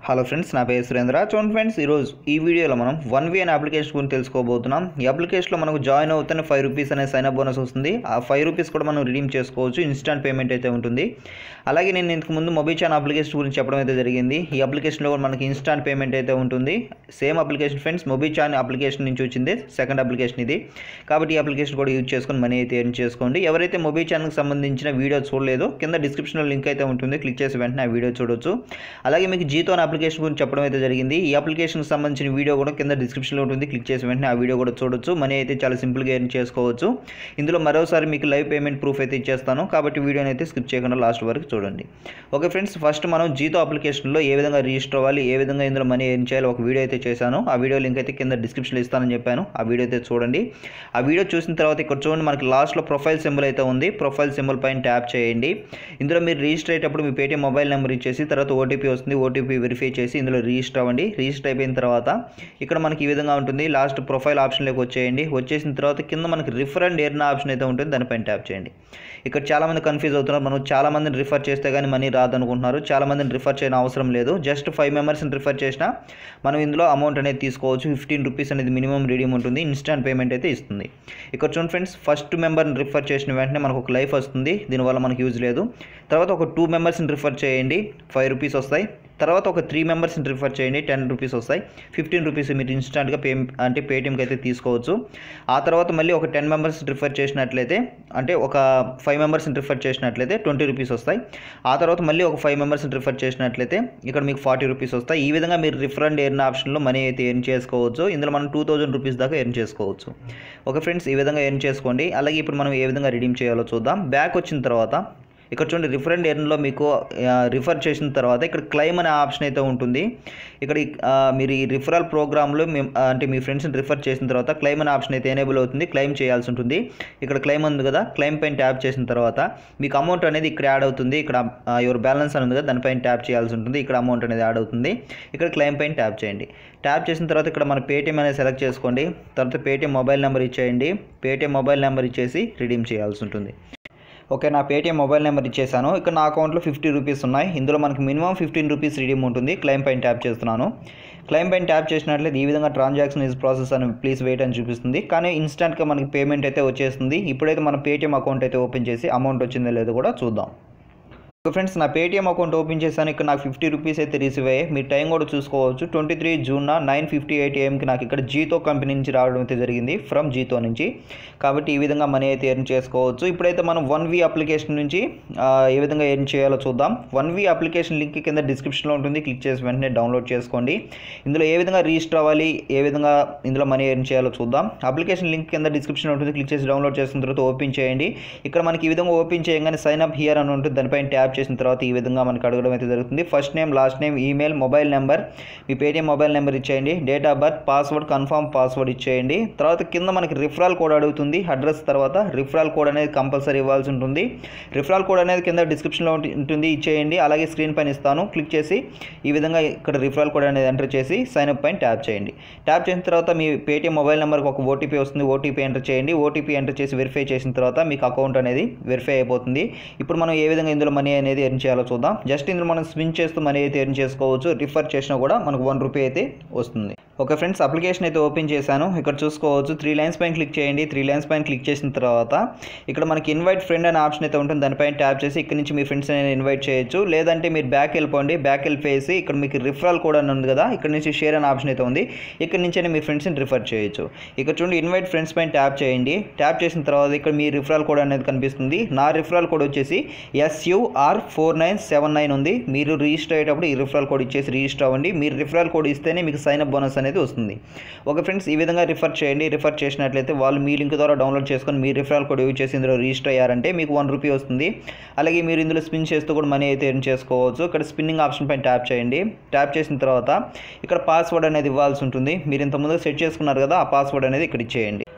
hello friends నా పేరు సురేంద్ర చూడండి ఫ్రెండ్స్ ఈరోజు ఈ వీడియోలో మనం వన్ వి అనే అప్లికేషన్ గురించి తెలుసుకోబోతున్నాం ఈ అప్లికేషన్లో మనకు జాయిన్ అవుతున్న ఫైవ్ రూపీస్ అనే సైన్ అప్ బోనస్ వస్తుంది ఆ ఫైవ్ రూపీస్ కూడా మనం రిడీమ్ చేసుకోవచ్చు ఇన్స్టాంట్ పేమెంట్ అయితే ఉంటుంది అలాగే నేను ఇంతకు ముందు మొబైల్ ఛానల్ అప్లికేషన్ గురించి చెప్పడం అయితే జరిగింది ఈ అప్లికేషన్లో కూడా మనకి ఇన్స్టాంట్ పేమెంట్ అయితే ఉంటుంది same application friends mobile channel application నుంచి వచ్చింది సెకండ్ అప్లికేషన్ ఇది కాబట్టి ఈ అప్లికేషన్ కూడా యూజ్ చేసుకొని మనీ అయితే ఎర్న్ చేసుకోండి ఎవరైతే మొబైల్ ఛానల్కి సంబంధించిన వీడియో చూడలేదో కింద డిస్క్రిప్షన్లో లింక్ అయితే ఉంటుంది క్లిక్ చేసి వెంటనే ఆ వీడియో చూడొచ్చు అలాగే మీకు జీతో అనే అప్లికేషన్ గురించి చెప్పడం అయితే జరిగింది ఈ అప్లికేషన్కి సంబంధించిన వీడియో కూడా కింద డిస్క్రిప్షన్లో ఉంటుంది క్లిక్ చేసి వెంటనే ఆ వీడియో కూడా చూడొచ్చు మనీ అయితే చాలా సింపుల్గా ఎర్న్ చేసుకోవచ్చు ఇందులో మరోసారి మీకు లైవ్ పేమెంట్ ప్రూఫ్ అయితే ఇచ్చేస్తాను కాబట్టి వీడియోని అయితే స్కిప్ చేయకుండా లాస్ట్ వరకు చూడండి ఓకే ఫ్రెండ్స్ ఫస్ట్ మనం జీతో అప్లికేషన్లో ఏ విధంగా రిజిస్టర్ అవ్వాలి ఏ విధంగా ఇందులో మనీ ఎర్న్ చేయాలి ఒక వీడియో అయితే చేశాను ఆ వీడియో లింక్ అయితే కింద డిస్క్రిప్షన్లో ఇస్తానని చెప్పాను ఆ వీడియో అయితే చూడండి ఆ వీడియో చూసిన తర్వాత ఇక్కడ చూడండి మనకి లాస్ట్లో ప్రొఫైల్ సింబల్ అయితే ఉంది ప్రొఫైల్ సింబల్ పైన ట్యాప్ చేయండి ఇందులో మీరు రిజిస్టర్ అయ్యేటప్పుడు మీ పేటీఎం మొబైల్ నెంబర్ ఇచ్చేసి తర్వాత ఓటీపీ వస్తుంది ఓటీపీ వెరిఫై చేసి ఇందులో రిజిస్టర్ అవ్వండి రిజిస్టర్ అయిపోయిన తర్వాత ఇక్కడ మనకి ఈ విధంగా ఉంటుంది లాస్ట్ ప్రొఫైల్ ఆప్షన్లోకి వచ్చేయండి వచ్చేసిన తర్వాత కింద మనకి రిఫర్ అండ్ ఎర్న్ ఆప్షన్ అయితే ఉంటుంది దానిపైన ట్యాప్ చేయండి ఇక్కడ చాలామంది కన్ఫ్యూజ్ అవుతున్నారు మనం చాలా మందిని రిఫర్ చేస్తే కానీ మనీ రాదనుకుంటున్నారు చాలా మందిని రిఫర్ చేయడం అవసరం లేదు జస్ట్ ఫైవ్ మెంబర్స్ని రిఫర్ చేసినా మనం ఇందులో అమౌంట్ అనేది తీసుకోవచ్చు ఫిఫ్టీన్ రూపీస్ అనేది మినిమం రీడీమ్ ఉంటుంది ఇన్స్టాంట్ పేమెంట్ అయితే ఇస్తుంది ఇక్కడ చూడండి ఫ్రెండ్స్ ఫస్ట్ మెంబర్ని రిఫర్ చేసిన వెంటనే మనకు ఒక లైఫ్ వస్తుంది దీనివల్ల మనకు యూజ్ లేదు తర్వాత ఒక టూ మెంబర్స్ని రిఫర్ చేయండి ఫైవ్ రూపీస్ వస్తాయి తర్వాత ఒక త్రీ మెంబర్స్ని రిఫర్ చేయండి టెన్ రూపీస్ వస్తాయి ఫిఫ్టీన్ రూపీస్ మీరు ఇన్స్టాంట్గా పే అంటే పేటిఎంకి అయితే తీసుకోవచ్చు ఆ తర్వాత మళ్ళీ ఒక టెన్ మెంబర్స్ రిఫర్ చేసినట్లయితే అంటే ఒక ఫైవ్ మెంబర్స్ని రిఫర్ చేసినట్లయితే ట్వంటీ రూపీస్ వస్తాయి ఆ తర్వాత మళ్ళీ ఒక ఫైవ్ మెంబర్స్ని రిఫర్ చేసినట్లయితే ఇక్కడ మీకు ఫార్టీ రూపీస్ వస్తాయి ఈ విధంగా మీరు రిఫర్ అండ్ ఎర్న్ ఆప్షన్లో మనీ అయితే ఎర్న్ చేసుకోవచ్చు ఇందులో మనం టూ థౌజండ్ రూపీస్ దాకా ఎర్న్ చేసుకోవచ్చు ఓకే ఫ్రెండ్స్ ఈ విధంగా ఎర్న్ చేసుకోండి అలాగే ఇప్పుడు మనం ఏ విధంగా రిడీమ్ చేయాలో చూద్దాం బ్యాక్ వచ్చిన తర్వాత ఇక్కడ చూడండి రిఫర్ అండ్ ఎర్న్లో మీకు రిఫర్ చేసిన తర్వాత ఇక్కడ క్లైమ్ అనే ఆప్షన్ అయితే ఉంటుంది ఇక్కడ మీరు ఈ రిఫరల్ ప్రోగ్రాంలో మేము అంటే మీ ఫ్రెండ్స్ని రిఫర్ చేసిన తర్వాత క్లైమ్ అనే ఆప్షన్ అయితే ఎనేబుల్ అవుతుంది క్లైమ్ చేయాల్సి ఉంటుంది ఇక్కడ క్లైమ్ ఉంది కదా క్లైమ్ పైన ట్యాప్ చేసిన తర్వాత మీకు అమౌంట్ అనేది ఇక్కడ యాడ్ అవుతుంది ఇక్కడ యువర్ బ్యాలెన్స్ అని ఉంది కదా దానిపైన ట్యాప్ చేయాల్సి ఉంటుంది ఇక్కడ అమౌంట్ అనేది యాడ్ అవుతుంది ఇక్కడ క్లైమ్ పైన ట్యాప్ చేయండి ట్యాప్ చేసిన తర్వాత ఇక్కడ మన పేటీఎం అనేది సెలెక్ట్ చేసుకోండి తర్వాత పేటీఎం మొబైల్ నెంబర్ ఇచ్చేయండి పేటీఎం మొబైల్ నెంబర్ ఇచ్చేసి రిడీమ్ చేయాల్సి ఉంటుంది ఓకే నా పేటీఎం మొబైల్ నెంబర్ ఇచ్చేసాను ఇక్కడ నా అకౌంట్లో ఫిఫ్టీ రూపీస్ ఉన్నాయి ఇందులో మనకి మినిమం ఫిఫ్టీన్ రూపీస్ రిడీమ్ ఉంటుంది క్లైమ్ పైన ట్యాప్ చేస్తున్నాను క్లైమ్ పైన ట్యాప్ చేసినట్లయితే ఈ విధంగా ట్రాన్సాక్షన్ ఇస్ ప్రాసెస్ అని ప్లీజ్ వెయిట్ అని చూపిస్తుంది కానీ ఇన్స్టెంట్గా మనకి పేమెంట్ అయితే వచ్చేస్తుంది ఇప్పుడైతే మన పేటీఎం అకౌంట్ అయితే ఓపెన్ చేసి అమౌంట్ వచ్చిందో లేదో కూడా చూద్దాం ఫ్రెండ్స్ నా పేటీఎం అకౌంట్ ఓపెన్ చేశాను ఇక్కడ నాకు ఫిఫ్టీ రూపీస్ అయితే రిసీవ్ అయ్యాయి మీ టైం కూడా చూసుకోవచ్చు twenty three June nine fifty eight ఏఎంకి నాకు ఇక్కడ జీతో కంపెనీ నుంచి రావడం అయితే జరిగింది ఫ్రమ్ జీతో నుంచి కాబట్టి ఈ విధంగా మనీ అయితే ఎర్న్ చేసుకోవచ్చు ఇప్పుడైతే మనం వన్ వి అప్లికేషన్ నుంచి ఏ విధంగా ఎర్న్ చేయాలో చూద్దాం వన్ వి అప్లికేషన్ లింక్ కింద డిస్క్రిప్షన్లో ఉంటుంది క్లిక్ చేసి వెంటనే డౌన్లోడ్ చేసుకోండి ఇందులో ఏ విధంగా రిజిస్టర్ అవ్వాలి ఏ విధంగా ఇందులో మనీ ఎర్న్ చేయాలో చూద్దాం అప్లికేషన్ లింక్ కింద డిస్క్రిప్షన్లో ఉంటుంది క్లిక్ చేసి డౌన్లోడ్ చేసిన తర్వాత ఓపెన్ చేయండి ఇక్కడ మనకి ఈ విధంగా ఓపెన్ చేయగానే సైన్ అప్ హియర్ అని ఉంటుంది దానిపైన ట్యాప్ చేసిన తర్వాత ఈ విధంగా మనకు అడగడం అయితే జరుగుతుంది first name last name email mobile number మీ పేటీఎం మొబైల్ నెంబర్ ఇచ్చేయండి date of birth password confirm password ఇచ్చేయండి తర్వాత కింద మనకి రిఫరల్ కోడ్ అడుగుతుంది అడ్రస్ తర్వాత రిఫరల్ కోడ్ అనేది కంపల్సరీ ఇవ్వాల్సి ఉంటుంది రిఫరల్ కోడ్ అనేది కింద డిస్క్రిప్షన్లో ఉంటుంది ఇచ్చేయండి అలాగే స్క్రీన్ పైన ఇస్తాను క్లిక్ చేసి ఈ విధంగా ఇక్కడ రిఫరల్ కోడ్ అనేది ఎంటర్ చేసి సైన్ అప్ పైన ట్యాప్ చేయండి ట్యాప్ చేసిన తర్వాత మీ పేటీఎం మొబైల్ నెంబర్కి ఒక ఓటీపీ వస్తుంది ఓటీపీ ఎంటర్ చేయండి ఓటీపీ ఎంటర్ చేసి వెరిఫై చేసిన తర్వాత మీకు అకౌంట్ అనేది వెరిఫై అయిపోతుంది ఇప్పుడు మనం ఏ విధంగా ఇందులో మనీ అనేది ఎర్న్ చేయాలో చూద్దాం జస్ట్ ఇందులో మనం స్విన్ చేస్తూ మనీ అయితే ఎర్న్ చేసుకోవచ్చు రిఫర్ చేసినా కూడా మనకు వన్ రూపీ అయితే వస్తుంది ఓకే ఫ్రెండ్స్ అప్లికేషన్ అయితే ఓపెన్ చేశాను ఇక్కడ చూసుకోవచ్చు త్రీ లైన్స్ పైన క్లిక్ చేయండి త్రీ లైన్స్ పైన క్లిక్ చేసిన తర్వాత ఇక్కడ మనకి ఇన్వైట్ ఫ్రెండ్ అనే ఆప్షన్ అయితే ఉంటుంది దానిపైన ట్యాప్ చేసి ఇక్కడ నుంచి మీ ఫ్రెండ్స్ అనేది ఇన్వైట్ చేయొచ్చు లేదంటే మీరు బ్యాక్ వెళ్ళిపోండి బ్యాక్ వెళ్ళిపోయేసి ఇక్కడ మీకు రిఫరల్ కోడ్ అని ఉంది కదా ఇక్కడ నుంచి షేర్ అనే ఆప్షన్ అయితే ఉంది ఇక్కడ నుంచి మీ ఫ్రెండ్స్ని రిఫర్ చేయొచ్చు ఇక్కడ చూడండి ఇన్వైట్ ఫ్రెండ్స్ పైన ట్యాప్ చేయండి ట్యాప్ చేసిన తర్వాత ఇక్కడ మీ రిఫరల్ కోడ్ అనేది కనిపిస్తుంది నా రిఫరల్ కోడ్ వచ్చేసి S U R four nine seven nine ఉంది మీరు రిజిస్టర్ అయ్యేటప్పుడు ఈ రిఫరల్ కోడ్ ఇచ్చేసి రిజిస్టర్ అవ్వండి మీరు రిఫరల్ కోడ్ ఇస్తేనే మీకు సైన్ అప్ బోనస్ అనేది వస్తుంది ఓకే ఫ్రెండ్స్ ఈ విధంగా రిఫర్ చేయండి రిఫర్ చేసినట్లయితే వాళ్ళు మీ లింక్ ద్వారా డౌన్లోడ్ చేసుకొని మీ రిఫరల్ కోడ్ యూజ్ చేసి ఇందులో రిజిస్టర్ అయ్యారంటే మీకు వన్ రూపీ వస్తుంది అలాగే మీరు ఇందులో స్పిన్ చేస్తూ కూడా మనీ అయితే ఎర్న్ చేసుకోవచ్చు ఇక్కడ స్పిన్నింగ్ ఆప్షన్ పైన ట్యాప్ చేయండి ట్యాప్ చేసిన తర్వాత ఇక్కడ పాస్వర్డ్ అనేది ఇవ్వాల్సి ఉంటుంది మీరు ఇంతకుముందు సెట్ చేసుకున్నారు కదా ఆ పాస్వర్డ్ అనేది ఇక్కడ ఇచ్చేయండి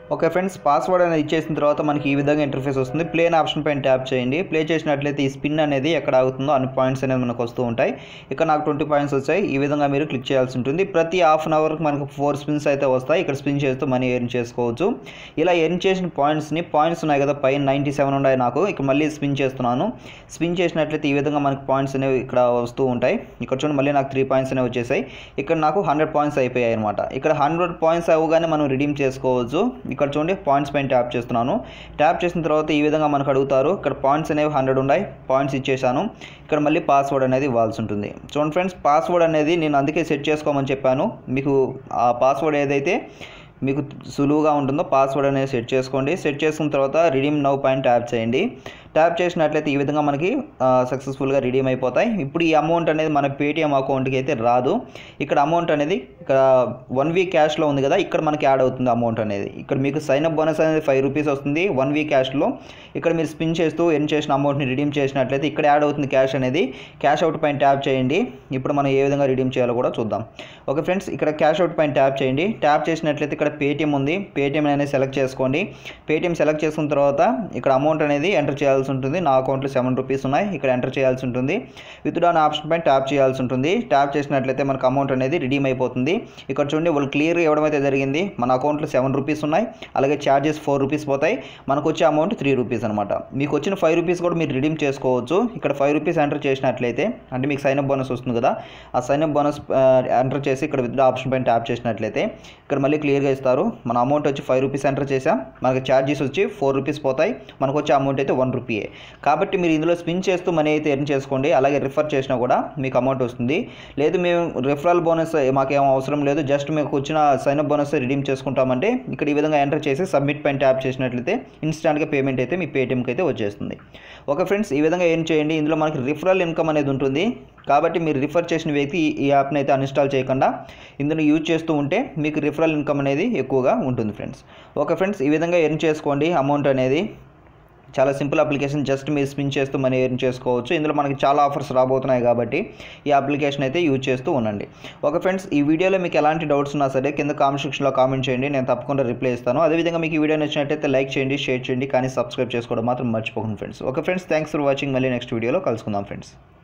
ఓకే ఫ్రెండ్స్ పాస్వర్డ్ అనేది ఇచ్చేసిన తర్వాత మనకి ఈ విధంగా ఇంటర్ఫేస్ వస్తుంది ప్లేన్ ఆప్షన్ పైన ట్యాప్ చేయండి ప్లే చేసినట్లయితే ఈ స్పిన్ అనేది ఎక్కడ ఆగుతుందో అన్ని పాయింట్స్ అనేది మనకు వస్తూ ఉంటాయి ఇక్కడ నాకు ట్వంటీ పాయింట్స్ వచ్చాయి ఈ విధంగా మీరు క్లిక్ చేయాల్సి ఉంటుంది ప్రతి హాఫ్ అన్ అవర్కి మనకు ఫోర్ స్పిన్స్ అయితే వస్తాయి ఇక్కడ స్పిన్ చేస్తూ మనీ ఎర్న్ చేసుకోవచ్చు ఇలా ఎర్న్ చేసిన పాయింట్స్ని పాయింట్స్ ఉన్నాయి కదా పైన నైంటీ సెవెన్ ఉన్నాయి నాకు ఇక్కడ మళ్ళీ స్పిన్ చేస్తున్నాను స్పిన్ చేసినట్లయితే ఈ విధంగా మనకు పాయింట్స్ అనేవి ఇక్కడ వస్తూ ఉంటాయి ఇక్కడ చూడండి మళ్ళీ నాకు త్రీ పాయింట్స్ అనేవి వచ్చేసాయి ఇక్కడ నాకు హండ్రెడ్ పాయింట్స్ అయిపోయాయి అనమాట ఇక్కడ హండ్రెడ్ పాయింట్స్ అవ్వగానే మనం రిడీమ్ చేసుకోవచ్చు ఇక్కడ చూడండి పాయింట్స్ పైన ట్యాప్ చేస్తున్నాను ట్యాప్ చేసిన తర్వాత ఈ విధంగా మనకు అడుగుతారు ఇక్కడ పాయింట్స్ అనేవి హండ్రెడ్ ఉన్నాయి పాయింట్స్ ఇచ్చేసాను ఇక్కడ మళ్ళీ పాస్వర్డ్ అనేది ఇవ్వాల్సి ఉంటుంది చూడండి ఫ్రెండ్స్ పాస్వర్డ్ అనేది నేను అందుకే సెట్ చేసుకోమని చెప్పాను మీకు ఆ పాస్వర్డ్ ఏదైతే మీకు సులువుగా ఉంటుందో పాస్వర్డ్ అనేది సెట్ చేసుకోండి సెట్ చేసుకున్న తర్వాత రిడీమ్ నౌ పైన ట్యాప్ చేయండి ట్యాప్ చేసినట్లయితే ఈ విధంగా మనకి సక్సెస్ఫుల్గా రిడీమ్ అయిపోతాయి ఇప్పుడు ఈ అమౌంట్ అనేది మన పేటిఎం అకౌంట్కి అయితే రాదు ఇక్కడ అమౌంట్ అనేది ఇక్కడ వన్ వీక్ క్యాష్లో ఉంది కదా ఇక్కడ మనకి యాడ్ అవుతుంది అమౌంట్ అనేది ఇక్కడ మీకు సైన్ అప్ బోనస్ అనేది ఫైవ్ రూపీస్ వస్తుంది వన్ వీక్ క్యాష్లో ఇక్కడ మీరు స్పిన్ చేస్తూ ఎర్న్ చేసిన అమౌంట్ని రిడీమ్ చేసినట్లయితే ఇక్కడ యాడ్ అవుతుంది క్యాష్ అనేది క్యాష్ అవుట్ పైన ట్యాప్ చేయండి ఇప్పుడు మనం ఏ విధంగా రిడీమ్ చేయాలో కూడా చూద్దాం ఓకే ఫ్రెండ్స్ ఇక్కడ క్యాష్ అవుట్ పైన ట్యాప్ చేయండి ట్యాప్ చేసినట్లయితే ఇక్కడ పేటిఎం ఉంది పేటిఎం అనేది సెలెక్ట్ చేసుకోండి పేటిఎం సెలెక్ట్ చేసుకున్న తర్వాత ఇక్కడ అమౌంట్ అనేది ఎంటర్ చేయాల్సి ఉంటుంది నా అకౌంట్లో సెవెన్ రూపీస్ ఉన్నాయి ఇక్కడ ఎంటర్ చేయాల్సి ఉంటుంది విత్ డాన్ ఆప్షన్ పైన ట్యాప్ చేయాల్సి ఉంటుంది ట్యాప్ చేసినట్లయితే మనకు అమౌంట్ అనేది రిడీమ్ అయిపోతుంది ఇక్కడ చూడండి వాళ్ళు క్లియర్గా ఇవ్వడం అయితే జరిగింది మన అకౌంట్లో సెవెన్ రూపీస్ ఉన్నాయి అలాగే ఛార్జెస్ ఫోర్ రూపీస్ పోతాయి మనకు వచ్చే అమౌంట్ త్రీ రూపీస్ అనమాట మీకు వచ్చిన ఫైవ్ రూపీస్ కూడా మీరు రిడీమ్ చేసుకోవచ్చు ఇక్కడ ఫైవ్ రూపీస్ ఎంటర్ చేసినట్లయితే అంటే మీకు సైన్ అప్ బోనస్ వస్తుంది కదా ఆ సైన్ అప్ బోనస్ ఎంటర్ చేసి ఇక్కడ విత్ ఆప్షన్ పైన ట్యాప్ చేసినట్లయితే ఇక్కడ మళ్ళీ క్లియర్గా ఇస్తారు మన అమౌంట్ వచ్చి ఫైవ్ రూపీస్ ఎంటర్ చేసాం మనకి ఛార్జెస్ వచ్చి ఫోర్ రూపీస్ పోతాయి మనకు వచ్చే అమౌంట్ అయితే వన్ రూపీయే కాబట్టి మీరు ఇందులో స్పిన్ చేస్తూ మనీ అయితే ఎర్న్ చేసుకోండి అలాగే రిఫర్ చేసినా కూడా మీకు అమౌంట్ వస్తుంది లేదు మేము రిఫరల్ బోనస్ మాకేం అవసరం లేదు జస్ట్ మీకు వచ్చిన సైన్ అప్ బోనస్ రిడీమ్ చేసుకుంటామంటే ఇక్కడ ఈ విధంగా ఎంటర్ చేసి సబ్మిట్ పైన ట్యాప్ చేసినట్లయితే ఇన్స్టాంట్గా పేమెంట్ అయితే మీ పేటిఎంకి అయితే వచ్చేస్తుంది ఓకే ఫ్రెండ్స్ ఈ విధంగా ఏం చేయండి ఇందులో మనకి రిఫరల్ ఇన్కమ్ అనేది ఉంటుంది కాబట్టి మీరు రిఫర్ చేసిన వ్యక్తి ఈ యాప్ని అయితే అన్ఇన్స్టాల్ చేయకుండా ఇందులో యూజ్ చేస్తూ ఉంటే మీకు రిఫరల్ ఇన్కమ్ అనేది ఎక్కువగా ఉంటుంది ఫ్రెండ్స్ ఓకే ఫ్రెండ్స్ ఈ విధంగా ఎర్న్ చేసుకోండి అమౌంట్ అనేది చాలా సింపుల్ అప్లికేషన్ జస్ట్ మీరు స్పిన్ చేస్తూ మనీ ఎర్న్ చేసుకోవచ్చు ఇందులో మనకి చాలా ఆఫర్స్ రాబోతున్నాయి కాబట్టి ఈ అప్లికేషన్ అయితే యూజ్ చేస్తూ ఉండండి ఓకే ఫ్రెండ్స్ ఈ వీడియోలో మీకు ఎలాంటి డౌట్స్ ఉన్నా సరే కింద కామెంట్ సెక్షన్లో కామెంట్ చేయండి నేను తప్పకుండా రిప్లై ఇస్తాను అదేవిధంగా మీకు ఈ వీడియో నచ్చినట్టయితే లైక్ చేయండి షేర్ చేయండి కానీ సబ్స్క్రైబ్ చేసుకోవడం మాత్రం మర్చిపోకండి friends okay friends thanks for watching మళ్ళీ నెక్స్ట్ వీడియోలో కలుసుకుందాం ఫ్రెండ్స్